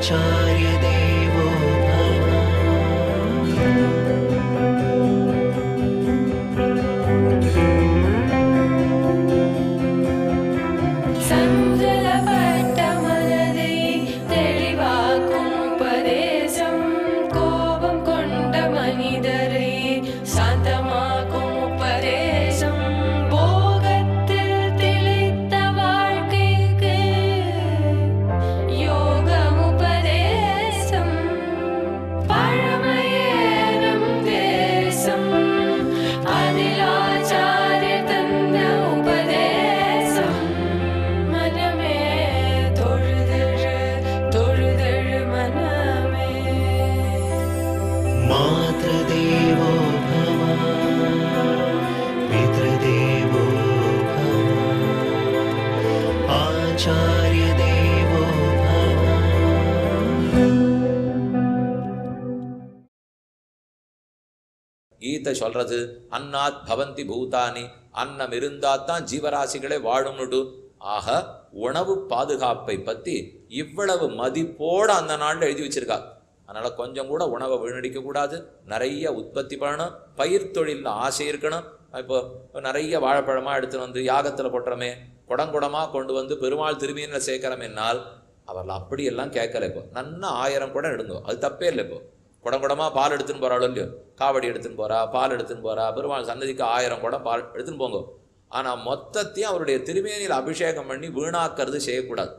आचार्यदेवो भव சஞ்சலப்பட்ட மனதை தெளிவாக்கும் உபதேசம் கோபம் கொண்ட மனிதரை சாந்தமாக்கும் உபதேசம் போகத்தில் திளைத்த வாழ்க்கைக்கு யோகம் உபதேசம் பழமையேறும் தேசம் அதில் ஆச்சாரிய தந்த உபதேசம் மனமே தொழுதழு தொழுதழு மனமே मातृदेवो भव पितृदेवो भव आचार्यदेवो भव கீதை சொல்றது அன்னாத் பவந்தி பூதானி அன்னம் இருந்தாத்தான் ஜீவராசிகளே வாழும்னுட்டு ஆக உணவு பாதுகாப்பை பத்தி இவ்வளவு மதிப்போட அந்த நாள்ல எழுதி வச்சிருக்கா அதனால கொஞ்சம் கூட உணவை வீணடிக்க கூடாது நிறைய உற்பத்தி பண்ணணும் பயிர் தொழிலில் ஆசை இருக்கணும் இப்போ நிறைய வாழைப்பழமா எடுத்துட்டு வந்து யாகத்துல கொட்டுறமே குடங்குடமா கொண்டு வந்து பெருமாள் திரும்பியில சேர்க்கிறோமேனால் அவர்கள் அப்படியெல்லாம் கேட்கல இப்போ நன்னா ஆயிரம் குடம் எடுங்கோ அது தப்பே இல்லை இப்போ குடம் குடமா பால் எடுத்துன்னு போறாளோ இல்லையோ காவடி எடுத்துன்னு போறா பால் எடுத்துன்னு போறா பெருமாள் சன்னதிக்கு ஆயிரம் குடம் பால் எடுத்துன்னு போங்க ஆனா மொத்தத்தையும் அவருடைய திருமேனியில் அபிஷேகம் பண்ணி வீணாக்கிறது செய்யக்கூடாது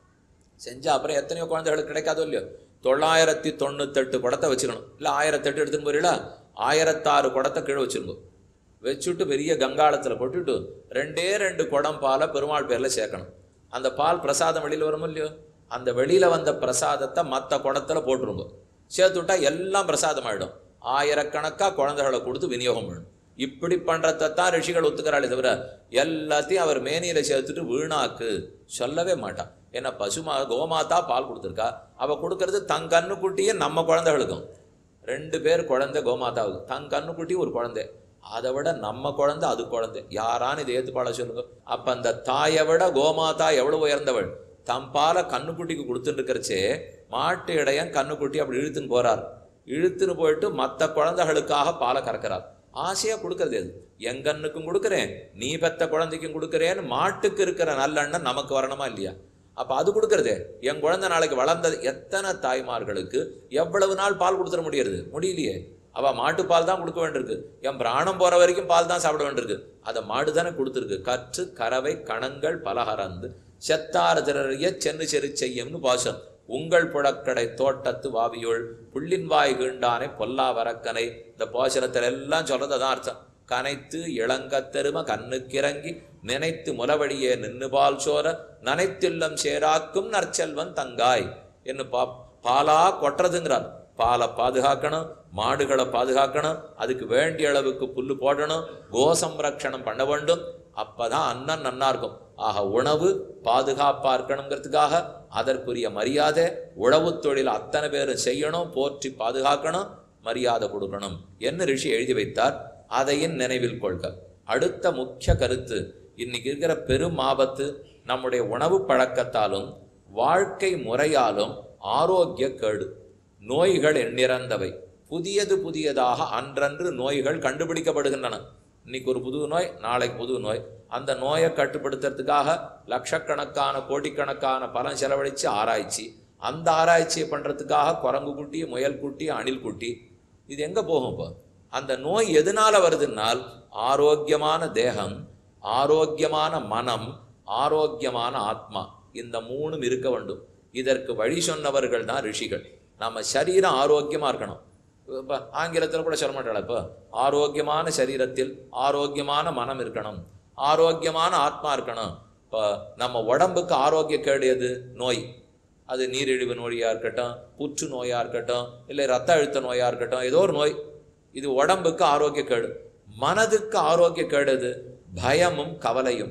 செஞ்சா அப்புறம் எத்தனையோ குழந்தைகளுக்கு கிடைக்காதோ இல்லையோ தொள்ளாயிரத்தி தொண்ணூத்தெட்டு குடத்தை வச்சுக்கணும் இல்லை ஆயிரத்தெட்டு எடுத்துன்னு போறீங்களா ஆயிரத்தாறு குடத்தை கீழே வச்சிருங்க வச்சுட்டு பெரிய கங்காளத்தில் கொட்டிட்டு ரெண்டே ரெண்டு குடம் பாலை பெருமாள் பேர்ல சேர்க்கணும் அந்த பால் பிரசாதம் வெளியில் வரும் இல்லையோ அந்த வெளியில வந்த பிரசாதத்தை மற்ற குடத்துல போட்டுருங்க சேர்த்து விட்டா எல்லாம் பிரசாதம் ஆயிடும் ஆயிரக்கணக்கா குழந்தைகளை கொடுத்து விநியோகம் பண்ணணும் இப்படி பண்றதைத்தான் ரிஷிகள் ஒத்துக்கிறாளே தவிர எல்லாத்தையும் அவர் மேனியில சேர்த்துட்டு வீணாக்கு சொல்லவே மாட்டான் ஏன்னா பசுமா கோமாதா பால் கொடுத்துருக்கா அவ கொடுக்கறது தன் கண்ணுக்குட்டியே நம்ம குழந்தைகளுக்கும் ரெண்டு பேர் குழந்தை கோமாதாவுக்கு தன் கண்ணுக்குட்டி ஒரு குழந்தை அதை விட நம்ம குழந்தை அது குழந்தை யாரான்னு இதை ஏத்துப்பாள சொல்லுங்க அப்ப அந்த தாயை விட கோமாதா எவ்வளவு உயர்ந்தவள் தம் பாலை கண்ணுக்குட்டிக்கு கொடுத்துட்டு இருக்கிறச்சே மாட்டு இடையன் கண்ணுக்குட்டி அப்படி இழுத்துன்னு போறார் இழுத்துன்னு போயிட்டு மற்ற குழந்தைகளுக்காக பாலை கறக்கிறார் ஆசையா கொடுக்கறது எது என் கண்ணுக்கும் கொடுக்குறேன் நீ பெத்த குழந்தைக்கும் கொடுக்குறேன்னு மாட்டுக்கு இருக்கிற நல்லெண்ணம் நமக்கு வரணுமா இல்லையா அப்ப அது கொடுக்கறதே என் குழந்தை நாளைக்கு வளர்ந்தது எத்தனை தாய்மார்களுக்கு எவ்வளவு நாள் பால் கொடுத்துட முடியறது முடியலையே அவ மாட்டுப்பால் தான் கொடுக்க வேண்டியிருக்கு என் பிராணம் போற வரைக்கும் பால் தான் சாப்பிட வேண்டியிருக்கு அதை மாடு தானே கொடுத்துருக்கு கற்று கறவை கணங்கள் பலகரந்து செத்தார் திரறிய சென்னு செரு செய்யும்னு பாசம் உங்கள் புழக்கடை தோட்டத்து வாவியுள் புள்ளின் வாய் கீண்டானை பொல்லா வரக்கனை இந்த போஷனத்தில் எல்லாம் சொல்றது அதான் அர்த்தம் கனைத்து இளங்கத்தெரும கண்ணுக்கிறங்கி நினைத்து முலவழியே நின்னு பால் சோர நனைத்தில்லம் சேராக்கும் நற்செல்வன் தங்காய் என்று பா பாலா கொட்டுறதுங்கிறார் பாலை பாதுகாக்கணும் மாடுகளை பாதுகாக்கணும் அதுக்கு வேண்டிய அளவுக்கு புல்லு போடணும் கோசம்ரக்ஷணம் பண்ண வேண்டும் அப்பதான் அன்னம் நன்னா இருக்கும் ஆக உணவு பாதுகாப்பா இருக்கணுங்கிறதுக்காக அதற்குரிய மரியாதை உழவு தொழில் அத்தனை பேரும் செய்யணும் போற்றி பாதுகாக்கணும் மரியாதை கொடுக்கணும் என்ன ரிஷி எழுதி வைத்தார் அதையும் நினைவில் கொள்க அடுத்த முக்கிய கருத்து இன்னைக்கு இருக்கிற பெரும் ஆபத்து நம்முடைய உணவு பழக்கத்தாலும் வாழ்க்கை முறையாலும் ஆரோக்கிய கேடு நோய்கள் எண்ணிறந்தவை புதியது புதியதாக அன்றன்று நோய்கள் கண்டுபிடிக்கப்படுகின்றன இன்னைக்கு ஒரு புது நோய் நாளைக்கு புது நோய் அந்த நோயை கட்டுப்படுத்துறதுக்காக லட்சக்கணக்கான கோடிக்கணக்கான பணம் செலவழிச்சு ஆராய்ச்சி அந்த ஆராய்ச்சியை பண்றதுக்காக குரங்கு குட்டி முயல் குட்டி அணில் குட்டி இது எங்க போகும் இப்போ அந்த நோய் எதனால வருதுன்னால் ஆரோக்கியமான தேகம் ஆரோக்கியமான மனம் ஆரோக்கியமான ஆத்மா இந்த மூணும் இருக்க வேண்டும் இதற்கு வழி சொன்னவர்கள் தான் ரிஷிகள் நம்ம சரீரம் ஆரோக்கியமா இருக்கணும் இப்போ ஆங்கிலத்தில் கூட சொல்ல மாட்டாளா இப்போ ஆரோக்கியமான சரீரத்தில் ஆரோக்கியமான மனம் இருக்கணும் ஆரோக்கியமான ஆத்மா இருக்கணும் இப்போ நம்ம உடம்புக்கு ஆரோக்கிய கேடு எது நோய் அது நீரிழிவு நோயா இருக்கட்டும் புற்று நோயா இருக்கட்டும் இல்லை ரத்த அழுத்த நோயா இருக்கட்டும் ஏதோ ஒரு நோய் இது உடம்புக்கு ஆரோக்கிய கேடு மனதுக்கு ஆரோக்கிய கேடு எது பயமும் கவலையும்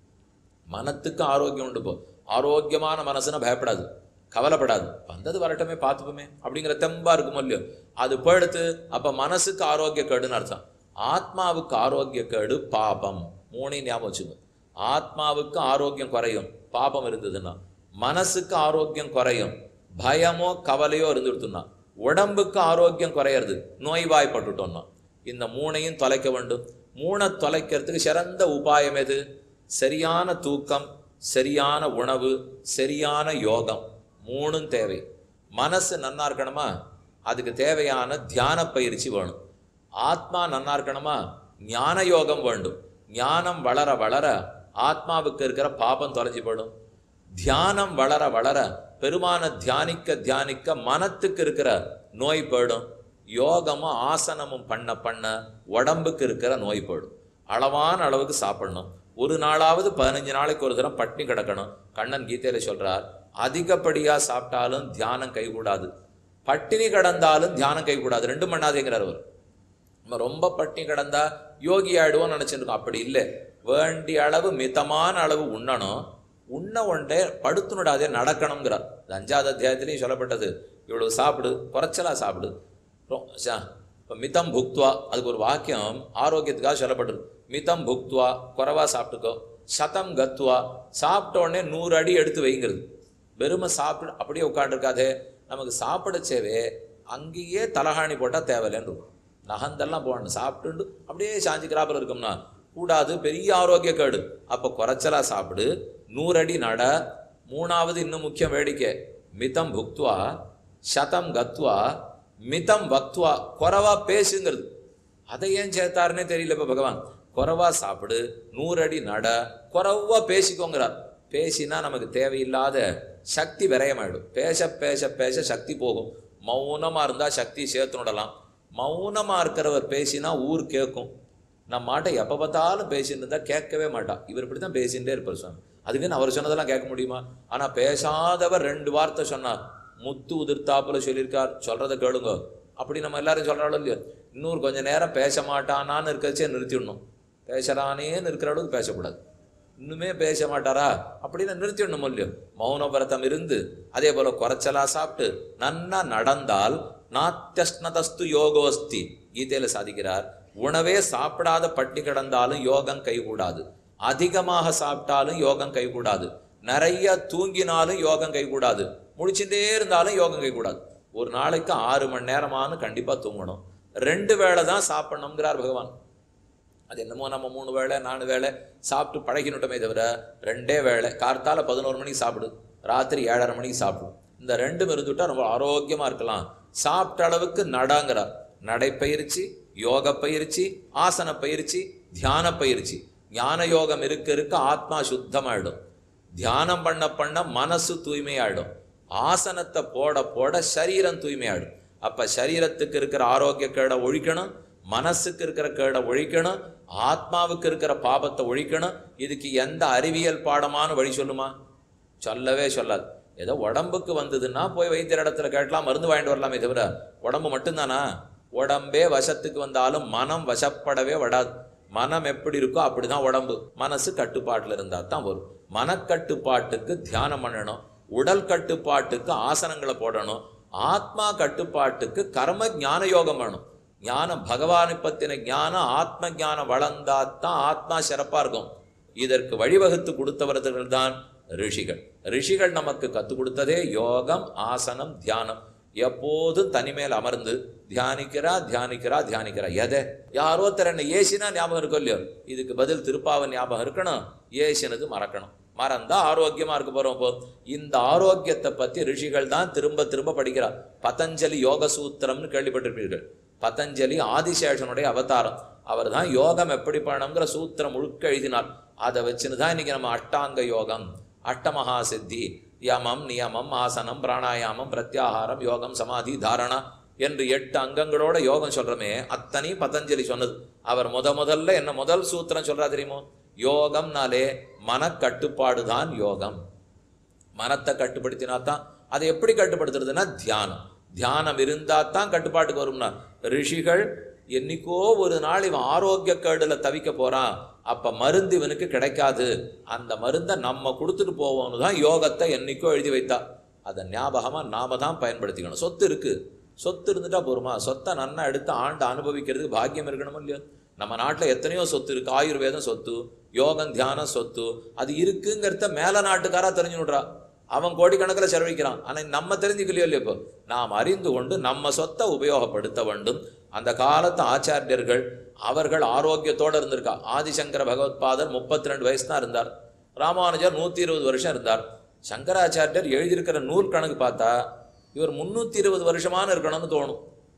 மனத்துக்கு ஆரோக்கியம் உண்டு போ ஆரோக்கியமான மனசுனா பயப்படாது கவலைப்படாது வந்தது வரட்டுமே பார்த்துப்போமே அப்படிங்கிற தெம்பா இருக்கும் இல்லையோ அது போயிடுத்து அப்ப மனசுக்கு ஆரோக்கிய கேடுன்னு அர்த்தம் ஆத்மாவுக்கு ஆரோக்கிய கேடு பாபம் மூணையும் ஞாபகம் வச்சுக்கோ ஆத்மாவுக்கு ஆரோக்கியம் குறையும் பாபம் இருந்ததுன்னா மனசுக்கு ஆரோக்கியம் குறையும் பயமோ கவலையோ இருந்துடுத்துனா உடம்புக்கு ஆரோக்கியம் குறையிறது நோய்வாய்ப்பட்டுட்டோம்னா இந்த மூணையும் தொலைக்க வேண்டும் மூணை தொலைக்கிறதுக்கு சிறந்த உபாயம் எது சரியான தூக்கம் சரியான உணவு சரியான யோகம் மூணும் தேவை மனசு நன்னா இருக்கணுமா அதுக்கு தேவையான தியான பயிற்சி வேணும் ஆத்மா நன்னா இருக்கணுமா ஞான யோகம் வேண்டும் ஞானம் வளர வளர ஆத்மாவுக்கு இருக்கிற பாபம் தொலைஞ்சு போயிடும் தியானம் வளர வளர பெருமான தியானிக்க தியானிக்க மனத்துக்கு இருக்கிற நோய் போயிடும் யோகமும் ஆசனமும் பண்ண பண்ண உடம்புக்கு இருக்கிற நோய் போயிடும் அளவான அளவுக்கு சாப்பிடணும் ஒரு நாளாவது பதினஞ்சு நாளைக்கு ஒரு தரம் பட்டினி கிடக்கணும் கண்ணன் கீதையில சொல்றார் அதிகப்படியா சாப்பிட்டாலும் தியானம் கைகூடாது பட்டினி கிடந்தாலும் தியானம் கைகூடாது ரெண்டும் பண்ணாதேங்கிறார் அவர் நம்ம ரொம்ப பட்டினி கிடந்தா யோகி ஆயிடுவோம்னு நினைச்சிருக்கோம் அப்படி இல்லை வேண்டிய அளவு மிதமான அளவு உண்ணணும் உண்ண ஒன்றே படுத்துனுடாதே நடக்கணுங்கிறார் இது அஞ்சாவது அத்தியாயத்திலையும் சொல்லப்பட்டது இவ்வளவு சாப்பிடு குறைச்சலா சாப்பிடு ரொ- ச- இப்ப மிதம் புக்துவா அதுக்கு ஒரு வாக்கியம் ஆரோக்கியத்துக்காக சொல்லப்பட்டது மிதம் புக்துவா குறைவா சாப்பிட்டுக்கோ சதம் கத்துவா சாப்பிட்ட உடனே நூறு அடி எடுத்து வைங்கிறது வெறுமை சாப்பிட்டு அப்படியே உட்காந்துருக்காதே நமக்கு சாப்பிட சேவே அங்கேயே தலகாணி போட்டால் தேவையில்லைன்னு இருக்கும் நகந்தெல்லாம் போகணும் சாப்பிட்டுண்டு அப்படியே சாஞ்சிக்கிறாப்பில் இருக்கோம்னா கூடாது பெரிய ஆரோக்கிய கேடு அப்போ குறைச்சலா சாப்பிடு நூறடி நட மூணாவது இன்னும் முக்கியம் வேடிக்கை மிதம் புக்துவா சதம் கத்வா மிதம் வக்துவா குறவா பேசுங்கிறது அதை ஏன் சேர்த்தாருன்னே தெரியல இப்போ பகவான் குறவா சாப்பிடு நூறடி நட குறவா பேசிக்கோங்கிறார் பேசினா நமக்கு தேவையில்லாத சக்தி விரயமாயிடும் பேச பேச பேச சக்தி போகும் மௌனமா இருந்தா சக்தி சேர்த்து விடலாம் மௌனமா இருக்கிறவர் பேசினா ஊர் கேட்கும் நம்ம மாட்டை எப்போ பார்த்தாலும் பேசிட்டு இருந்தா கேட்கவே மாட்டான் இவர் இப்படி தான் பேசிகிட்டே இருப்பார் சுவாமி அதுக்குன்னு அவர் சொன்னதெல்லாம் கேட்க முடியுமா ஆனா பேசாதவர் ரெண்டு வார்த்தை சொன்னார் முத்து உதிர்த்தாப்புல சொல்லியிருக்கார் சொல்றதை கேளுங்க அப்படி நம்ம எல்லாரும் சொல்றாலும் இல்லையோ இன்னொரு கொஞ்ச நேரம் பேச மாட்டானான்னு இருக்கிறச்சே நிறுத்திடணும் பேசுறானேன்னு இருக்கிற அளவுக்கு பேசக்கூடாது இன்னுமே பேச மாட்டாரா அப்படின்னு நிறுத்திடணும் இல்லையோ மௌன விரதம் இருந்து அதே போல குறைச்சலா சாப்பிட்டு நன்னா நடந்தால் நாத்தியஸ்னதஸ்து யோகோஸ்தி கீதையில சாதிக்கிறார் உணவே சாப்பிடாத பட்டி கிடந்தாலும் யோகம் கைகூடாது அதிகமாக சாப்பிட்டாலும் யோகம் கைகூடாது நிறைய தூங்கினாலும் யோகம் கைகூடாது முழிச்சுட்டே இருந்தாலும் யோகம் கைகூடாது ஒரு நாளைக்கு ஆறு மணி நேரமானு கண்டிப்பா தூங்கணும் ரெண்டு வேளை தான் சாப்பிடணுங்கிறார் பகவான் அது என்னமோ நம்ம மூணு வேளை நாலு வேளை சாப்பிட்டு பழகினுட்டோமே தவிர ரெண்டே வேளை கார்த்தால பதினோரு மணிக்கு சாப்பிடு ராத்திரி ஏழரை மணிக்கு சாப்பிடு இந்த ரெண்டும் இருந்துட்டா ரொம்ப ஆரோக்கியமா இருக்கலாம் சாப்பிட்ட அளவுக்கு நடங்கிறார் நடைப்பயிற்சி யோக பயிற்சி ஆசன பயிற்சி தியான பயிற்சி ஞான யோகம் இருக்க இருக்க ஆத்மா சுத்தமாயிடும் தியானம் பண்ண பண்ண மனசு தூய்மையாயிடும் ஆசனத்தை போட போட சரீரம் தூய்மையாயிடும் அப்ப சரீரத்துக்கு இருக்கிற ஆரோக்கிய கேடை ஒழிக்கணும் மனசுக்கு இருக்கிற கேடை ஒழிக்கணும் ஆத்மாவுக்கு இருக்கிற பாபத்தை ஒழிக்கணும் இதுக்கு எந்த அறிவியல் பாடமான வழி சொல்லுமா சொல்லவே சொல்லாது ஏதோ உடம்புக்கு வந்ததுன்னா போய் வைத்தியர் இடத்துல கேட்டலாம் மருந்து வாங்கிட்டு வரலாமே தவிர உடம்பு மட்டும்தானா உடம்பே வசத்துக்கு வந்தாலும் மனம் வசப்படவே விடாது மனம் எப்படி இருக்கோ அப்படிதான் உடம்பு மனசு கட்டுப்பாட்டுல இருந்தா தான் வரும் மனக்கட்டுப்பாட்டுக்கு தியானம் பண்ணணும் உடல் கட்டுப்பாட்டுக்கு ஆசனங்களை போடணும் ஆத்மா கட்டுப்பாட்டுக்கு கர்ம ஞான யோகம் வேணும் ஞானம் பகவானை பத்தின ஞானம் ஆத்ம ஞானம் வளர்ந்தாத்தான் ஆத்மா சிறப்பா இருக்கும் இதற்கு வழிவகுத்து கொடுத்தவர்கள் தான் ரிஷிகள் ரிஷிகள் நமக்கு கற்றுக் கொடுத்ததே யோகம் ஆசனம் தியானம் எப்போதும் தனிமேல் அமர்ந்து தியானிக்கிறா தியானிக்கிறா தியானிக்கிறா எதை யாரோ ஒருத்தர் என்ன ஏசினா ஞாபகம் இருக்கும் இல்லையோ இதுக்கு பதில் திருப்பாவ ஞாபகம் இருக்கணும் ஏசினது மறக்கணும் மறந்தா ஆரோக்கியமா இருக்க போறோம் இப்போ இந்த ஆரோக்கியத்தை பத்தி ரிஷிகள் தான் திரும்ப திரும்ப படிக்கிறார் பதஞ்சலி யோக சூத்திரம்னு கேள்விப்பட்டிருப்பீர்கள் பதஞ்சலி ஆதிசேஷனுடைய அவதாரம் அவர் தான் யோகம் எப்படி பண்ணணுங்கிற சூத்திரம் முழுக்க எழுதினார் அதை வச்சுன்னு தான் இன்னைக்கு நம்ம அஷ்டாங்க யோகம் அஷ்டமகா சித்தி யமம் நியமம் ஆசனம் பிராணாயாமம் பிரத்யாகாரம் யோகம் சமாதி தாரணா என்று எட்டு அங்கங்களோட யோகம் சொல்றமே அத்தனையும் பதஞ்சலி சொன்னது அவர் முத முதல்ல என்ன முதல் சூத்திரம் சொல்றா தெரியுமோ யோகம்னாலே மனக்கட்டுப்பாடு தான் யோகம் மனத்தை கட்டுப்படுத்தினா தான் அதை எப்படி கட்டுப்படுத்துறதுன்னா தியானம் தியானம் இருந்தா தான் கட்டுப்பாட்டுக்கு வரும்னா ரிஷிகள் என்னைக்கோ ஒரு நாள் இவன் ஆரோக்கிய கேடுல தவிக்க போறான் அப்ப மருந்து இவனுக்கு கிடைக்காது அந்த மருந்தை நம்ம கொடுத்துட்டு போவோம்னு தான் யோகத்தை என்னைக்கோ எழுதி வைத்தா அதை ஞாபகமா நாம தான் பயன்படுத்திக்கணும் சொத்து இருக்கு சொத்து இருந்துட்டா போருமா சொத்தை நன்னா எடுத்து ஆண்டு அனுபவிக்கிறதுக்கு பாக்கியம் இருக்கணும் இல்லையோ நம்ம நாட்டில் எத்தனையோ சொத்து இருக்கு ஆயுர்வேதம் சொத்து யோகம் தியானம் சொத்து அது இருக்குங்கிறத மேல நாட்டுக்காரா தெரிஞ்சுனுட்றா அவன் கோடிக்கணக்கில் செலவழிக்கிறான் ஆனால் நம்ம தெரிஞ்சுக்கலையோ இல்லையோ இப்போ நாம் அறிந்து கொண்டு நம்ம சொத்தை உபயோகப்படுத்த வேண்டும் அந்த காலத்து ஆச்சாரியர்கள் அவர்கள் ஆரோக்கியத்தோடு இருந்திருக்கா ஆதிசங்கர பகவத்பாதர் முப்பத்தி ரெண்டு வயசு தான் இருந்தார் ராமானுஜர் நூற்றி இருபது வருஷம் இருந்தார் சங்கராச்சாரியர் எழுதியிருக்கிற நூல் கணக்கு பார்த்தா இவர் முந்நூற்றி இருபது வருஷமான இருக்கணும்னு தோணும்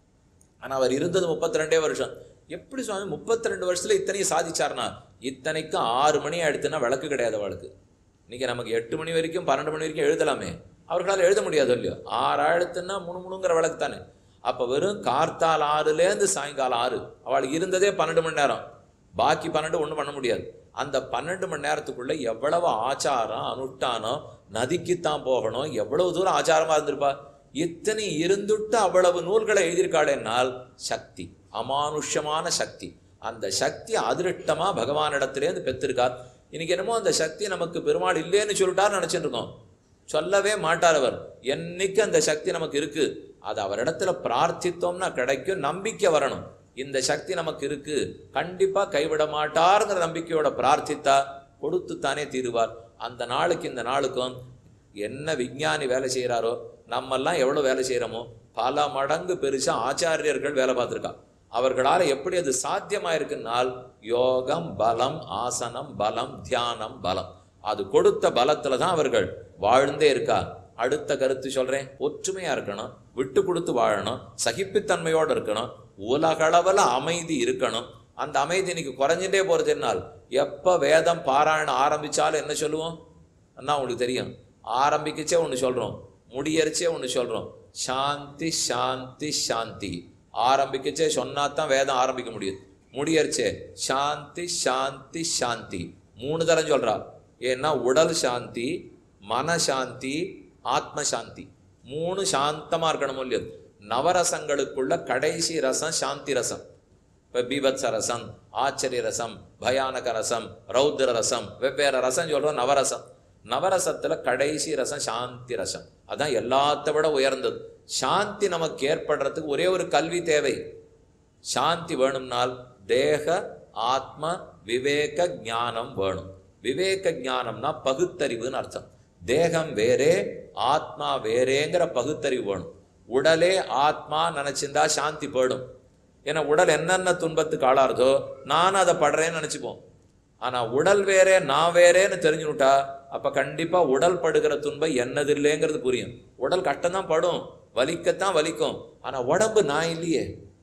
ஆனால் அவர் இருந்தது முப்பத்தி ரெண்டே வருஷம் எப்படி சுவாமி முப்பத்தி ரெண்டு வருஷத்துல இத்தனையும் சாதிச்சார்னா இத்தனைக்கும் ஆறு மணி ஆயிடுத்துன்னா விளக்கு கிடையாது அவளுக்கு இன்னைக்கு நமக்கு எட்டு மணி வரைக்கும் பன்னெண்டு மணி வரைக்கும் எழுதலாமே அவர்களால் எழுத முடியாது இல்லையோ ஆறு ஆயிடுத்துன்னா முணு முணுங்கிற விளக்கு தானே அப்போ வெறும் கார்த்தால் ஆறுலேருந்து சாயங்காலம் ஆறு அவளுக்கு இருந்ததே பன்னெண்டு மணி நேரம் பாக்கி பன்னெண்டு ஒன்றும் பண்ண முடியாது அந்த பன்னெண்டு மணி நேரத்துக்குள்ள எவ்வளவு ஆச்சாரம் அனுஷ்டானம் நதிக்குத்தான் போகணும் எவ்வளவு தூரம் ஆச்சாரமா இருந்திருப்பா இத்தனை இருந்துட்டு அவ்வளவு நூல்களை எழுதியிருக்காளேனால் சக்தி அமானுஷ்யமான சக்தி அந்த சக்தி அதிருஷ்டமா பகவானிடத்திலேருந்து பெற்றிருக்கார் இன்னைக்கு என்னமோ அந்த சக்தி நமக்கு பெருமாள் இல்லைன்னு சொல்லிட்டார் நினைச்சிட்டு இருக்கோம் சொல்லவே மாட்டார் அவர் என்னைக்கு அந்த சக்தி நமக்கு இருக்கு அது அவரிடத்துல பிரார்த்தித்தோம்னா கிடைக்கும் நம்பிக்கை வரணும் இந்த சக்தி நமக்கு இருக்கு கண்டிப்பா கைவிட மாட்டாருங்கிற நம்பிக்கையோட பிரார்த்தித்தா கொடுத்துத்தானே தீருவார் அந்த நாளுக்கு இந்த நாளுக்கும் என்ன விஞ்ஞானி வேலை செய்கிறாரோ நம்மெல்லாம் எவ்வளோ வேலை செய்கிறோமோ பல மடங்கு பெருசா ஆச்சாரியர்கள் வேலை பார்த்துருக்கா அவர்களால் எப்படி அது சாத்தியமாயிருக்குன்னால் யோகம் பலம் ஆசனம் பலம் தியானம் பலம் அது கொடுத்த பலத்துல தான் அவர்கள் வாழ்ந்தே இருக்கா அடுத்த கருத்து சொல்றேன் ஒற்றுமையா இருக்கணும் விட்டு கொடுத்து வாழணும் சகிப்புத்தன்மையோடு இருக்கணும் உலகளவில் அமைதி இருக்கணும் அந்த அமைதி இன்னைக்கு குறைஞ்சிட்டே போறது என்னால் எப்ப வேதம் பாராயணம் ஆரம்பிச்சாலும் என்ன சொல்லுவோம் அண்ணா உங்களுக்கு தெரியும் ஆரம்பிக்கச்சே ஒன்று சொல்றோம் முடியறச்சே ஒன்று சொல்றோம் சாந்தி சாந்தி சாந்தி ஆரம்பிக்கச்சே சொன்னா தான் வேதம் ஆரம்பிக்க முடியுது முடியறச்சே சாந்தி சாந்தி சாந்தி மூணு தரம் சொல்றா ஏன்னா உடல் சாந்தி மனசாந்தி ஆத்ம சாந்தி மூணு சாந்தமா இருக்கணும் இல்லையோ நவரசங்களுக்குள்ள கடைசி ரசம் சாந்தி ரசம் இப்போ பீபத்ச ரசம் ஆச்சரிய ரசம் பயானக ரசம் ரௌத்ர ரசம் வெவ்வேறு ரசம் சொல்றோம் நவரசம் நவரசத்துல கடைசி ரசம் சாந்தி ரசம் அதான் எல்லாத்த விட உயர்ந்தது சாந்தி நமக்கு ஏற்படுறதுக்கு ஒரே ஒரு கல்வி தேவை சாந்தி வேணும்னால் தேக ஆத்ம விவேக ஞானம் வேணும் விவேக ஞானம்னா பகுத்தறிவுன்னு அர்த்தம் தேகம் வேறே ஆத்மா வேறேங்கிற பகுத்தறிவு வேணும் உடலே ஆத்மா நினைச்சிருந்தா சாந்தி போயிடும் ஏன்னா உடல் என்னென்ன துன்பத்துக்கு ஆளாருதோ நானும் அதை படுறேன்னு நினைச்சுப்போம் ஆனா உடல் வேறே நான் வேறேன்னு தெரிஞ்சுனுட்டா அப்ப கண்டிப்பா உடல் படுகிற துன்பம் என்னது இல்லைங்கிறது புரியும் உடல் கஷ்டம்தான் படும் வலிக்கத்தான் வலிக்கும் ஆனா உடம்பு நான் இல்லையே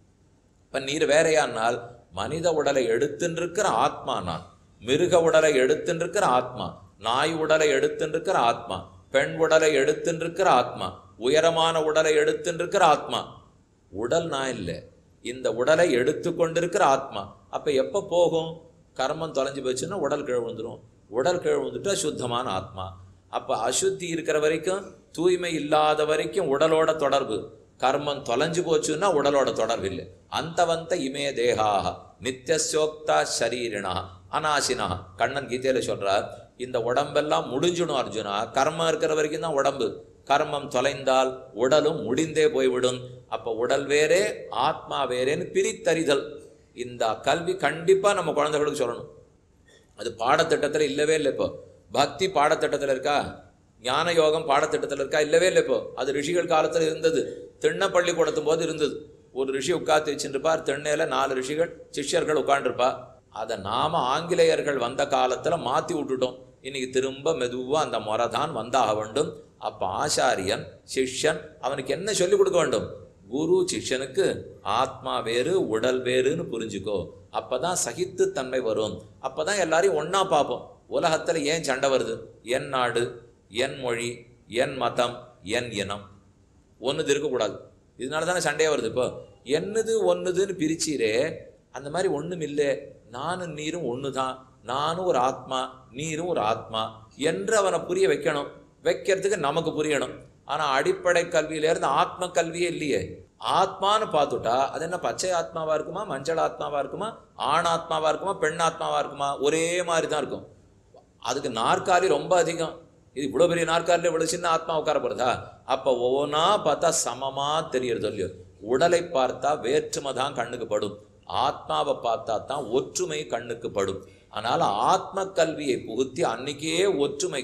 இப்ப நீர் வேறையானால் மனித உடலை எடுத்துன்றிருக்கிற ஆத்மா நான் மிருக உடலை எடுத்துன்றிருக்கிற ஆத்மா நாய் உடலை எடுத்துன்றிருக்கிற ஆத்மா பெண் உடலை எடுத்துன்றிருக்கிற ஆத்மா உயரமான உடலை எடுத்துன்றிருக்கிற ஆத்மா உடல் நான் இல்லை இந்த உடலை எடுத்துக்கொண்டிருக்கிற ஆத்மா அப்ப எப்ப போகும் கர்மம் தொலைஞ்சு போச்சுன்னா உடல் கீழ் விழுந்துரும் உடல் கீழ் விழுந்துட்டா சுத்தமான ஆத்மா அப்ப அசுத்தி இருக்கிற வரைக்கும் தூய்மை இல்லாத வரைக்கும் உடலோட தொடர்பு கர்மம் தொலைஞ்சு போச்சுன்னா உடலோட தொடர்பு இல்லை அந்தவந்த இமே தேகாக நித்தியசோக்தா ஷரீரினா அனாசினா கண்ணன் கீதையில சொல்றார் இந்த உடம்பெல்லாம் முடிஞ்சிடும் அர்ஜுனா கர்மம் இருக்கிற வரைக்கும் தான் உடம்பு கர்மம் தொலைந்தால் உடலும் முடிந்தே போய்விடும் அப்ப உடல் வேறே ஆத்மா வேறேன்னு பிரித்தறிதல் இந்த கல்வி கண்டிப்பா நம்ம குழந்தைகளுக்கு சொல்லணும் அது பாடத்திட்டத்துல இல்லவே இல்லை இப்போ பக்தி பாடத்திட்டத்துல இருக்கா ஞான யோகம் பாடத்திட்டத்துல இருக்கா இல்லவே இல்லை இப்போ அது ரிஷிகள் காலத்துல இருந்தது திண்ண பள்ளிக்கூடத்தும் போது இருந்தது ஒரு ரிஷி உட்கார்ந்து வச்சுருப்பார் திண்ணையில நாலு ரிஷிகள் சிஷ்யர்கள் உட்காந்துருப்பா அதை நாம ஆங்கிலேயர்கள் வந்த காலத்துல மாத்தி விட்டுட்டோம் இன்னைக்கு திரும்ப மெதுவா அந்த முறை தான் வந்தாக வேண்டும் அப்ப ஆசாரியன் சிஷ்யன் அவனுக்கு என்ன சொல்லிக் கொடுக்க வேண்டும் குரு சிஷ்யனுக்கு ஆத்மா வேறு உடல் வேறுன்னு புரிஞ்சுக்கோ அப்பதான் சகித்துத்தன்மை வரும் அப்பதான் எல்லாரையும் ஒண்ணா பார்ப்போம் உலகத்துல ஏன் சண்டை வருது என் நாடு என் மொழி என் மதம் என் இனம் ஒன்றுது இருக்கக்கூடாது இதனால தானே சண்டையே வருது இப்போ என்னது ஒன்றுதுன்னு பிரிச்சீரே அந்த மாதிரி ஒன்றும் இல்லை நானும் நீரும் ஒன்று தான் நானும் ஒரு ஆத்மா நீரும் ஒரு ஆத்மா என்று அவனை புரிய வைக்கணும் வைக்கிறதுக்கு நமக்கு புரியணும் ஆனா அடிப்படை கல்வியிலேருந்து ஆத்ம கல்வியே இல்லையே ஆத்மான்னு பார்த்துட்டா அது என்ன பச்சை ஆத்மாவா இருக்குமா மஞ்சள் ஆத்மாவா இருக்குமா ஆண் ஆத்மாவா இருக்குமா பெண் ஆத்மாவா இருக்குமா ஒரே மாதிரி தான் இருக்கும் அதுக்கு நாற்காலி ரொம்ப அதிகம் இது இவ்வளோ பெரிய நாற்காலியில் இவ்வளோ சின்ன ஆத்மா உட்கார போகிறதா அப்போ ஒவ்வொன்றா பார்த்தா சமமாக தெரியறது இல்லையோ உடலை பார்த்தா வேற்றுமை தான் கண்ணுக்கு படும் ஆத்மாவை பார்த்தா தான் ஒற்றுமை கண்ணுக்கு படும் அதனால ஆத்ம கல்வியை புகுத்தி அன்னைக்கே ஒற்றுமைக்கு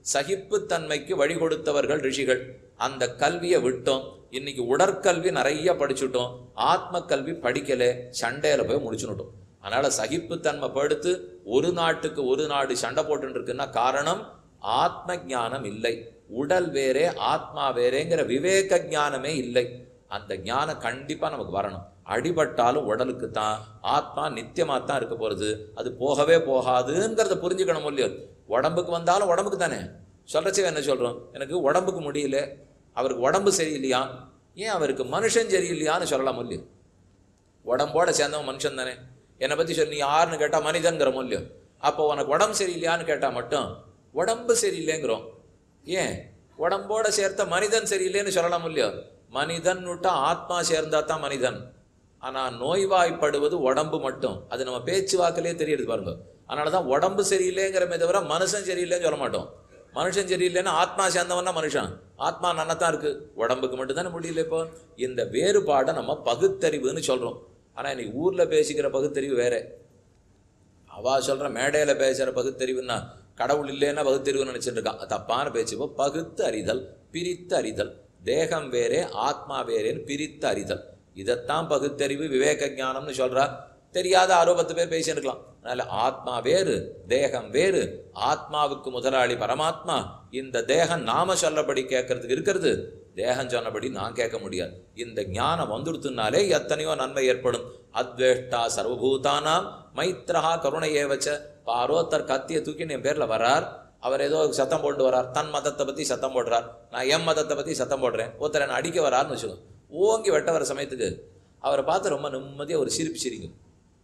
சகிப்புத்தன்மைக்கு வழி கொடுத்தவர்கள் ரிஷிகள் அந்த கல்வியை விட்டோம் இன்னைக்கு உடற்கல்வி நிறைய படிச்சுட்டோம் ஆத்ம கல்வி படிக்கல சண்டையில போய் முடிச்சுனுட்டோம் அதனால சகிப்புத்தன்மை படுத்து ஒரு நாட்டுக்கு ஒரு நாடு சண்டை போட்டுட்டு இருக்குன்னா காரணம் ஆத்ம ஞானம் இல்லை உடல் வேறே ஆத்மா வேறேங்கிற விவேக ஞானமே இல்லை அந்த ஞானம் கண்டிப்பா நமக்கு வரணும் அடிபட்டாலும் உடலுக்கு தான் ஆத்மா நித்தியமா தான் இருக்க போறது அது போகவே போகாதுங்கிறத புரிஞ்சுக்கணும் இல்லையோ உடம்புக்கு வந்தாலும் உடம்புக்கு தானே சொல்றச்சே என்ன சொல்றோம் எனக்கு உடம்புக்கு முடியல அவருக்கு உடம்பு சரியில்லையா ஏன் அவருக்கு மனுஷன் சரியில்லையான்னு சொல்லலாம் இல்லையோ உடம்போட சேர்ந்தவன் மனுஷன் தானே என்னை பத்தி சொல்லி நீ யாருன்னு கேட்டா மனிதன்கிற மூலியம் அப்போ உனக்கு உடம்பு சரியில்லையான்னு கேட்டா மட்டும் உடம்பு சரியில்லைங்கிறோம் ஏன் உடம்போட சேர்த்த மனிதன் சரியில்லைன்னு சொல்லலாம் இல்லையோ மனிதன் விட்டா ஆத்மா சேர்ந்தா தான் மனிதன் ஆனா நோய்வாய்ப்படுவது உடம்பு மட்டும் அது நம்ம பேச்சு வாக்கிலே தெரியுது பாருங்க அதனாலதான் உடம்பு சரியில்லைங்கிறமே தவிர மனுஷன் சரியில்லைன்னு சொல்ல மாட்டோம் மனுஷன் சரியில்லைன்னா ஆத்மா சேர்ந்தவன் தான் மனுஷன் ஆத்மா நன்னதான் இருக்கு உடம்புக்கு மட்டும் தானே முடியல இப்போ இந்த வேறுபாடை நம்ம பகுத்தறிவுன்னு சொல்றோம் ஆனா இன்னைக்கு ஊர்ல பேசிக்கிற பகுத்தறிவு வேற அவா சொல்ற மேடையில பேசுற பகுத்தறிவுன்னா கடவுள் இல்லைன்னா பகுத்தறிவுன்னு நினைச்சிட்டு இருக்கான் அது தப்பான பேச்சு இப்போ பகுத்து அறிதல் பிரித்து அறிதல் தேகம் வேறே ஆத்மா வேறேன்னு பிரித்து அறிதல் இதைத்தான் பகுத்தறிவு விவேக ஞானம்னு சொல்றா தெரியாத ஆரோபத்து பேர் பேசியிருக்கலாம் அதனால ஆத்மா வேறு தேகம் வேறு ஆத்மாவுக்கு முதலாளி பரமாத்மா இந்த தேகம் நாம சொல்லபடி கேட்கறதுக்கு இருக்கிறது தேகம் சொன்னபடி நான் கேட்க முடியாது இந்த ஞானம் வந்துடுத்துனாலே எத்தனையோ நன்மை ஏற்படும் அத்வேஷ்டா சர்வபூதானாம் மைத்ரஹா கருணையே வச்ச பாரோத்தர் கத்தியை தூக்கின்னு என் பேர்ல வரார் அவர் ஏதோ சத்தம் போட்டு வரார் தன் மதத்தை பத்தி சத்தம் போடுறார் நான் என் மதத்தை பத்தி சத்தம் போடுறேன் ஒருத்தர் என்னை அடிக்க வராருன்னு வச்சுக்கோ ஓங்கி வெட்ட வர சமயத்துக்கு அவரை பார்த்து ரொம்ப நிம்மதியா ஒரு சிரிப்பு சிரிக்கும்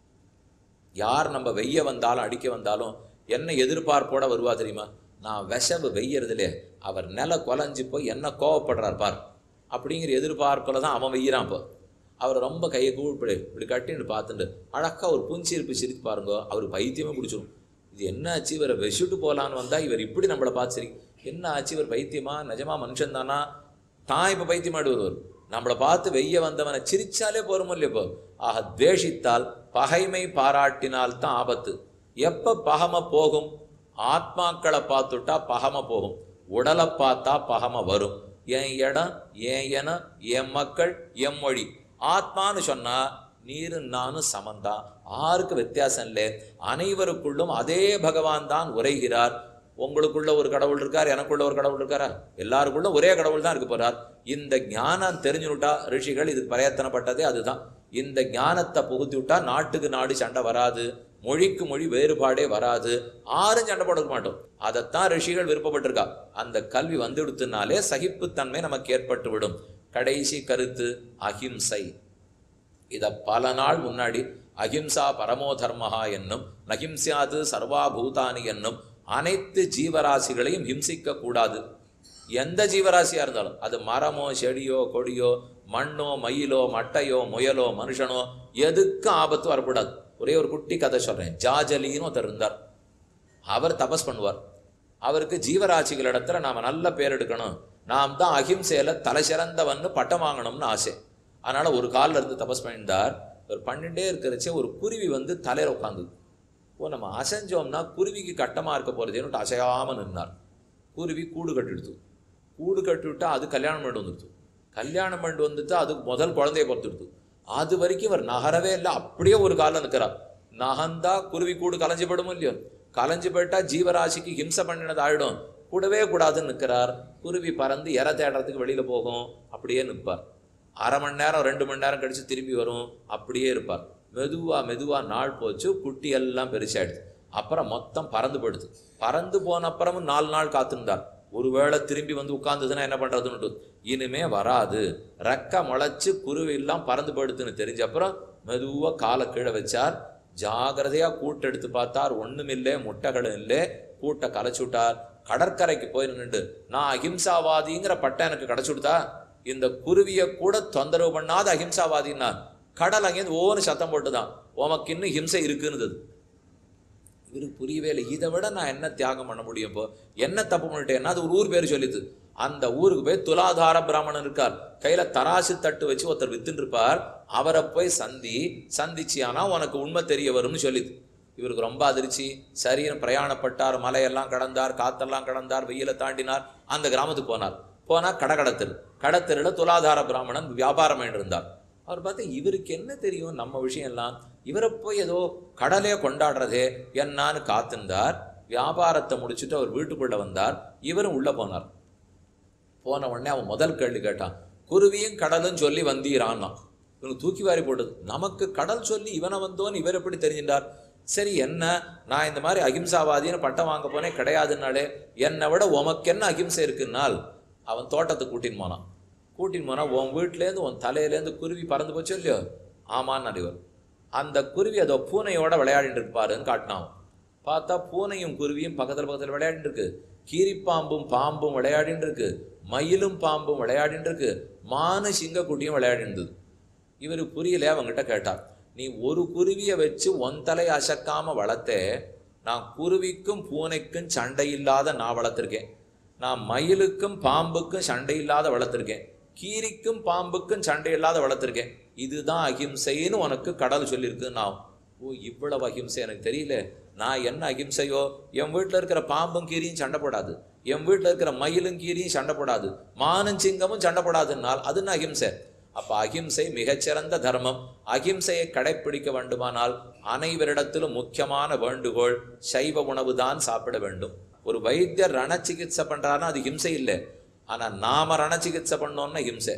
யார் நம்ம வெய்ய வந்தாலும் அடிக்க வந்தாலும் என்ன எதிர்பார்ப்போட வருவா தெரியுமா நான் விஷவு வெய்யறதுலே அவர் நில குலைஞ்சு போய் என்ன கோவப்படுறார் பார் அப்படிங்கிற எதிர்பார்ப்பில் தான் அவன் வெய்யறான் இப்போ அவர் ரொம்ப கையை கூப்பிடு இப்படி கட்டின்னு பார்த்துட்டு அழகா ஒரு புஞ்சிருப்பு சிரித்து பாருங்க அவர் பைத்தியமே பிடிச்சிரும் இது என்ன ஆச்சு இவரை வெசுட்டு போலான்னு வந்தா இவர் இப்படி நம்மளை பார்த்து சரி என்ன ஆச்சு இவர் பைத்தியமா நிஜமா மனுஷன் தானா தான் இப்போ பைத்தியமாடு வருவார் நம்மளை பார்த்து வெய்ய வந்தவனை சிரிச்சாலே போறோமோ இல்லையோ இப்போ ஆக துவேஷித்தால் பகைமை பாராட்டினால் தான் ஆபத்து எப்ப பகம போகும் ஆத்மாக்களை பார்த்துட்டா பகம போகும் உடலை பார்த்தா பகம வரும் என் இடம் என் இனம் என் மக்கள் என் மொழி ஆத்மான்னு சொன்னா நீரும் நானும் சமந்தான் ஆருக்கு வித்தியாசம் இல்லை அனைவருக்குள்ளும் அதே பகவான் தான் உரைகிறார் உங்களுக்குள்ள ஒரு கடவுள் இருக்கார் எனக்குள்ள ஒரு கடவுள் இருக்காரா எல்லாருக்குள்ள ஒரே கடவுள் தான் இருக்க போறார் இந்த ஞானம் தெரிஞ்சுட்டா ரிஷிகள் இதுக்கு பிரயத்தனப்பட்டதே அதுதான் இந்த ஞானத்தை புகுத்தி விட்டா நாட்டுக்கு நாடு சண்டை வராது மொழிக்கு மொழி வேறுபாடே வராது ஆரும் சண்டை போட மாட்டோம் அதைத்தான் ரிஷிகள் விருப்பப்பட்டிருக்கா அந்த கல்வி வந்து விடுத்துனாலே சகிப்புத்தன்மை நமக்கு ஏற்பட்டு விடும் கடைசி கருத்து அஹிம்சை இத பல நாள் முன்னாடி அஹிம்சா பரமோ தர்மஹா என்னும் நகிம்சியாது சர்வா பூதானி என்னும் அனைத்து ஜீவராசிகளையும் ஹிம்சிக்க கூடாது எந்த ஜீவராசியா இருந்தாலும் அது மரமோ செடியோ கொடியோ மண்ணோ மயிலோ மட்டையோ முயலோ மனுஷனோ எதுக்கும் ஆபத்து வரக்கூடாது ஒரே ஒரு குட்டி கதை சொல்றேன் ஜாஜலின்னு ஒருத்தர் இருந்தார் அவர் தபஸ் பண்ணுவார் அவருக்கு ஜீவராசிகள் இடத்துல நாம நல்ல பேர் எடுக்கணும் நாம் தான் அகிம்சையில தலை சிறந்தவன்னு பட்டம் வாங்கணும்னு ஆசை அதனால ஒரு காலில் இருந்து தபஸ் பண்ணியிருந்தார் ஒரு பண்ணிட்டே இருக்கிறச்சே ஒரு குருவி வந்து தலையில உட்காந்துது ஓ நம்ம அசைஞ்சோம்னா குருவிக்கு கட்டமா இருக்க போறதேன்னு அசையாம நின்னார் குருவி கூடு கட்டிடுத்து கூடு கட்டிவிட்டா அது கல்யாணம் பண்ணிட்டு வந்துடுது கல்யாணம் பண்ணிட்டு வந்துட்டு அதுக்கு முதல் குழந்தைய பொறுத்துடுது அது வரைக்கும் இவர் நகரவே இல்லை அப்படியே ஒரு காலம் நிற்கிறார் நகந்தா குருவி கூடு கலைஞ்சு போயிடுமோ இல்லையோ கலைஞ்சு போயிட்டா ஜீவராசிக்கு ஹிம்சை பண்ணினது ஆயிடும் கூடவே கூடாதுன்னு நிற்கிறார் குருவி பறந்து இற தேடுறதுக்கு வெளியில போகும் அப்படியே நிற்பார் அரை மணி நேரம் ரெண்டு மணி நேரம் கழிச்சு திரும்பி வரும் அப்படியே இருப்பார் மெதுவா மெதுவா நாள் போச்சு குட்டி எல்லாம் பெருசாயிடுது அப்புறம் மொத்தம் பறந்து போயிடுது பறந்து போன அப்புறமும் நாலு நாள் காத்திருந்தார் ஒருவேளை திரும்பி வந்து உட்கார்ந்ததுன்னா என்ன பண்றதுன்னு இனிமே வராது ரெக்க முளைச்சு குருவி எல்லாம் பறந்து போயிடுதுன்னு தெரிஞ்ச அப்புறம் மெதுவா காலை கீழே வச்சார் ஜாகிரதையா கூட்டை எடுத்து பார்த்தார் ஒண்ணுமில்லே முட்டைகளும் இல்லை கூட்டை கலைச்சு விட்டார் கடற்கரைக்கு போய் நின்னுட்டு நான் அகிம்சாவாதிங்கிற பட்டம் எனக்கு கிடைச்சு கொடுத்தா இந்த குருவியை கூட தொந்தரவு பண்ணாத அகிம்சாவாதின்னா கடல் அங்கேருந்து ஓன்னு சத்தம் போட்டுதான் உமக்கு இன்னும் ஹிம்சை இருக்குன்னு இவருக்கு புரியவே இல்லை இதை விட நான் என்ன தியாகம் பண்ண முடியும் இப்போ என்ன தப்பு பண்ணிட்டேன்னா அது ஒரு ஊர் பேர் சொல்லிது அந்த ஊருக்கு போய் துலாதார பிராமணன் இருக்கார் கையில தராசு தட்டு வச்சு ஒருத்தர் வித்துன்னு இருப்பார் அவரை போய் சந்தி சந்திச்சியானா உனக்கு உண்மை தெரிய வரும்னு சொல்லிது இவருக்கு ரொம்ப அதிர்ச்சி சரின்னு பிரயாணப்பட்டார் மலையெல்லாம் கடந்தார் காத்தெல்லாம் கடந்தார் வெயில தாண்டினார் அந்த கிராமத்துக்கு போனார் போனா கடகடத்தெரு கடத்தெருல துலாதார பிராமணன் வியாபாரம் இருந்தார் அவர் பார்த்து இவருக்கு என்ன தெரியும் நம்ம விஷயம் எல்லாம் இவரை போய் ஏதோ கடலே கொண்டாடுறதே என்னான்னு காத்திருந்தார் வியாபாரத்தை முடிச்சுட்டு அவர் வீட்டுக்குள்ள வந்தார் இவரும் உள்ள போனார் போன உடனே அவன் முதல் கேள்வி கேட்டான் குருவியும் கடலும் சொல்லி வந்தீரான்னா இவனுக்கு தூக்கி வாரி போட்டது நமக்கு கடல் சொல்லி இவனை வந்தோன்னு இவர் எப்படி தெரிஞ்சின்றார் சரி என்ன நான் இந்த மாதிரி அகிம்சாவாதின்னு பட்டம் வாங்க போனேன் கிடையாதுன்னாலே என்னை விட உமக்கு என்ன அகிம்சை இருக்குன்னால் அவன் தோட்டத்துக்கு கூட்டின்னு போனான் கூட்டின்னு போனால் உன் வீட்டிலேருந்து உன் தலையிலேருந்து குருவி பறந்து போச்சு இல்லையோ ஆமான்னு இவர் அந்த குருவி அதோ பூனையோட விளையாடிட்டு இருப்பாருன்னு காட்டினான் பார்த்தா பூனையும் குருவியும் பக்கத்தில் பக்கத்தில் விளையாடிட்டு இருக்கு கீரிப்பாம்பும் பாம்பும் விளையாடிட்டு இருக்கு மயிலும் பாம்பும் விளையாடிட்டு இருக்கு மானு சிங்கக்குட்டியும் விளையாடிட்டு இருந்தது இவர் புரியல அவங்கிட்ட கேட்டார் நீ ஒரு குருவியை வச்சு ஒன் தலை அசக்காம வளர்த்தே நான் குருவிக்கும் பூனைக்கும் சண்டை இல்லாத நான் வளர்த்துருக்கேன் நான் மயிலுக்கும் பாம்புக்கும் சண்டை இல்லாத வளர்த்துருக்கேன் கீரிக்கும் பாம்புக்கும் சண்டை இல்லாத வளர்த்துருக்கேன் இதுதான் அகிம்சைன்னு உனக்கு கடல் சொல்லியிருக்கு நான் ஓ இவ்வளவு அகிம்சை எனக்கு தெரியல நான் என்ன அகிம்சையோ என் வீட்டில் இருக்கிற பாம்பும் கீரியும் சண்டை போடாது என் வீட்டில் இருக்கிற மயிலும் கீரியும் சண்டை போடாது மானும் சிங்கமும் சண்டை போடாதுன்னால் அது என்ன அகிம்சை அப்ப அகிம்சை மிகச்சிறந்த தர்மம் அகிம்சையை கடைப்பிடிக்க வேண்டுமானால் அனைவரிடத்திலும் முக்கியமான வேண்டுகோள் சைவ உணவு தான் சாப்பிட வேண்டும் ஒரு வைத்தியர் ரண சிகிச்சை பண்றாருன்னா அது ஹிம்சை இல்லை ஆனா நாம ரண சிகிச்சை பண்ணோம்னா ஹிம்சை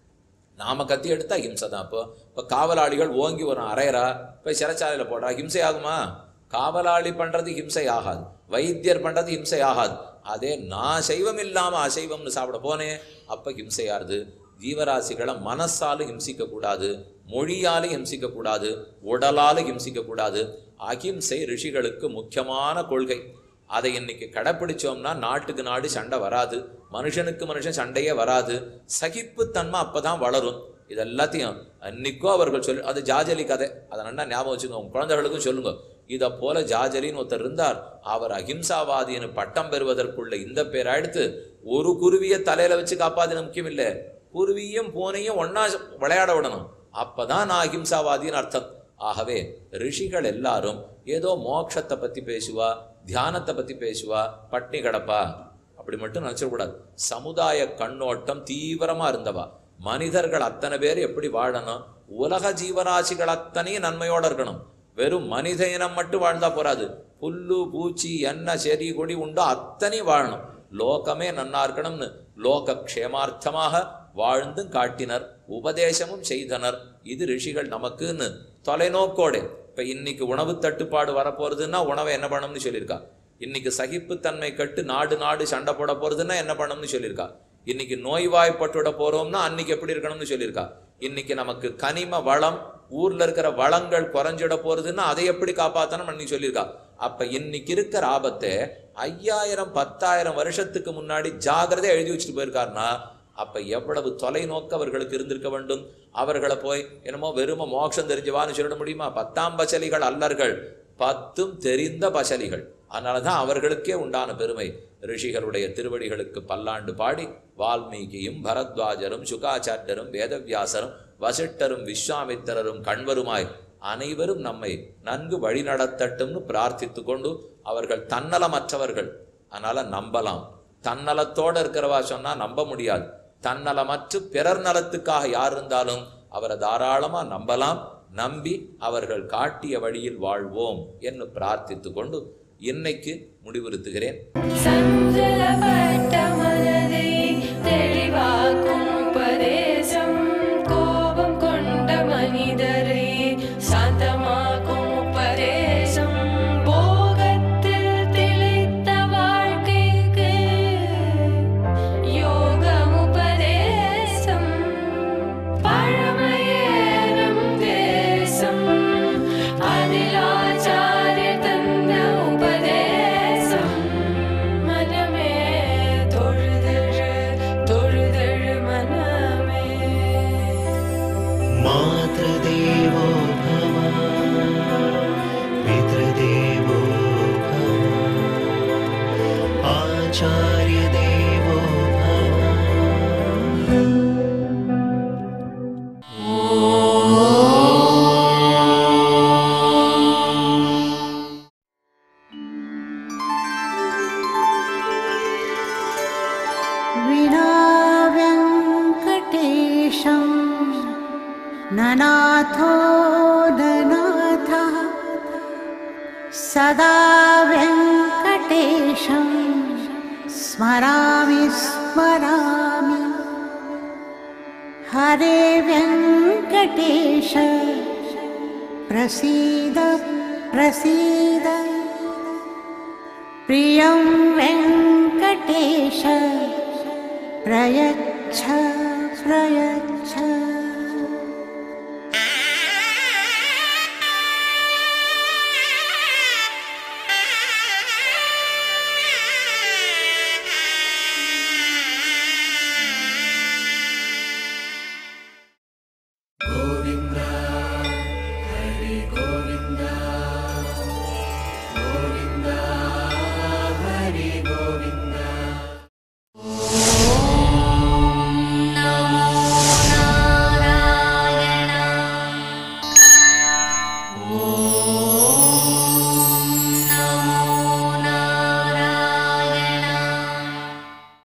நாம கத்தி எடுத்தா ஹிம்சை தான் இப்போ இப்போ காவலாளிகள் ஓங்கி வரும் அரையரா போய் சிறைச்சாலையில போடுறா ஹிம்சை ஆகுமா காவலாளி பண்றது ஹிம்சை ஆகாது வைத்தியர் பண்றது ஹிம்சை ஆகாது அதே நான் சைவம் இல்லாம அசைவம்னு சாப்பிட போனேன் அப்ப ஹிம்சையாருது ஜீவராசிகளை மனசாலும் ஹிம்சிக்க கூடாது மொழியாலும் ஹிம்சிக்க கூடாது உடலாலும் ஹிம்சிக்க கூடாது அகிம்சை ரிஷிகளுக்கு முக்கியமான கொள்கை அதை இன்னைக்கு கடைப்பிடிச்சோம்னா நாட்டுக்கு நாடு சண்டை வராது மனுஷனுக்கு மனுஷன் சண்டையே வராது சகிப்புத்தன்மை அப்பதான் வளரும் இது எல்லாத்தையும் அன்னைக்கோ அவர்கள் சொல்லி அது ஜாஜலி கதை அதை நல்லா ஞாபகம் வச்சுக்கோங்க உங்க குழந்தைகளுக்கும் சொல்லுங்க இதை போல ஜாஜலின்னு ஒருத்தர் இருந்தார் அவர் அகிம்சாவாதின்னு பட்டம் பெறுவதற்குள்ள இந்த பேர் எடுத்து ஒரு குருவியை தலையில வச்சு காப்பாதின முக்கியம் இல்லை குருவியும் பூனையும் ஒன்னா விளையாட விடணும் அப்பதான் நான் அகிம்சாவாதின்னு அர்த்தம் ஆகவே ரிஷிகள் எல்லாரும் ஏதோ மோட்சத்தை பத்தி பேசுவா தியானத்தை பத்தி பேசுவா பட்னி கிடப்பா அப்படி மட்டும் நினைச்சிடக்கூடாது சமுதாய கண்ணோட்டம் தீவிரமா இருந்தவா மனிதர்கள் அத்தனை பேர் எப்படி வாழணும் உலக ஜீவராசிகள் அத்தனையும் நன்மையோட இருக்கணும் வெறும் மனித இனம் மட்டும் வாழ்ந்தா போறாது புல்லு பூச்சி என்ன செடி கொடி உண்டோ அத்தனையும் வாழணும் லோகமே நன்னா இருக்கணும்னு லோக க்ஷேமார்த்தமாக வாழ்ந்தும் காட்டினர் உபதேசமும் செய்தனர் இது ரிஷிகள் நமக்குன்னு தொலைநோக்கோடு இப்ப இன்னைக்கு உணவு தட்டுப்பாடு வரப்போறதுன்னா உணவை என்ன பண்ணணும்னு சொல்லியிருக்கா இன்னைக்கு சகிப்புத்தன்மை கட்டு நாடு நாடு சண்டை போட போறதுன்னா என்ன பண்ணணும்னு சொல்லியிருக்கா இன்னைக்கு நோய்வாய்ப்பட்டுட போறோம்னா அன்னைக்கு எப்படி இருக்கணும்னு சொல்லியிருக்கா இன்னைக்கு நமக்கு கனிம வளம் ஊர்ல இருக்கிற வளங்கள் குறைஞ்சிட போறதுன்னா அதை எப்படி காப்பாத்தணும் அன்னைக்கு சொல்லியிருக்கா அப்ப இன்னைக்கு இருக்கிற ஆபத்தை ஐயாயிரம் பத்தாயிரம் வருஷத்துக்கு முன்னாடி ஜாகிரதை எழுதி வச்சுட்டு போயிருக்காருன்னா அப்ப எவ்வளவு தொலைநோக்கு அவர்களுக்கு இருந்திருக்க வேண்டும் அவர்களை போய் என்னமோ வெறும மோட்சம் தெரிஞ்சவான்னு சொல்லிட முடியுமா பத்தாம் பசலிகள் அல்லர்கள் பத்தும் தெரிந்த பசலிகள் அதனாலதான் அவர்களுக்கே உண்டான பெருமை ரிஷிகளுடைய திருவடிகளுக்கு பல்லாண்டு பாடி வால்மீகியும் பரத்வாஜரும் சுகாச்சாரியரும் வேதவியாசரும் வசிட்டரும் விஸ்வாமித்திரரும் கண்வருமாய் அனைவரும் நம்மை நன்கு வழிநடத்தட்டும்னு பிரார்த்தித்து கொண்டு அவர்கள் தன்னலமற்றவர்கள் அதனால நம்பலாம் தன்னலத்தோட இருக்கிறவா சொன்னா நம்ப முடியாது தன்னலமற்று பிறர் நலத்துக்காக யார் இருந்தாலும் அவரை தாராளமா நம்பலாம் நம்பி அவர்கள் காட்டிய வழியில் வாழ்வோம் என்று பிரார்த்தித்து கொண்டு இன்னைக்கு முடிவுறுத்துகிறேன் சஞ்சலப்பட்ட மனதை தெளிவாக்கும் உபதேசம் கோபம் கொண்ட மனிதரை சாந்தமாக்கும் உபதேசம் போகத்தில் திளைத்த வாழ்க்கைக்கு யோகம் உபதேசம் பழமையேறும் தேசம் அதில் ஆச்சாரிய தந்த உபதேசம் மனமே विना व्यङ्कटेशं ननाथो ननाथः सदा व्यङ्कटेशं स्मरामि स्मरामि हरे व्यङ्कटेश प्रसीद प्रसीद प्रियं वेङ्कटेश प्रयच्छ प्रयच्छ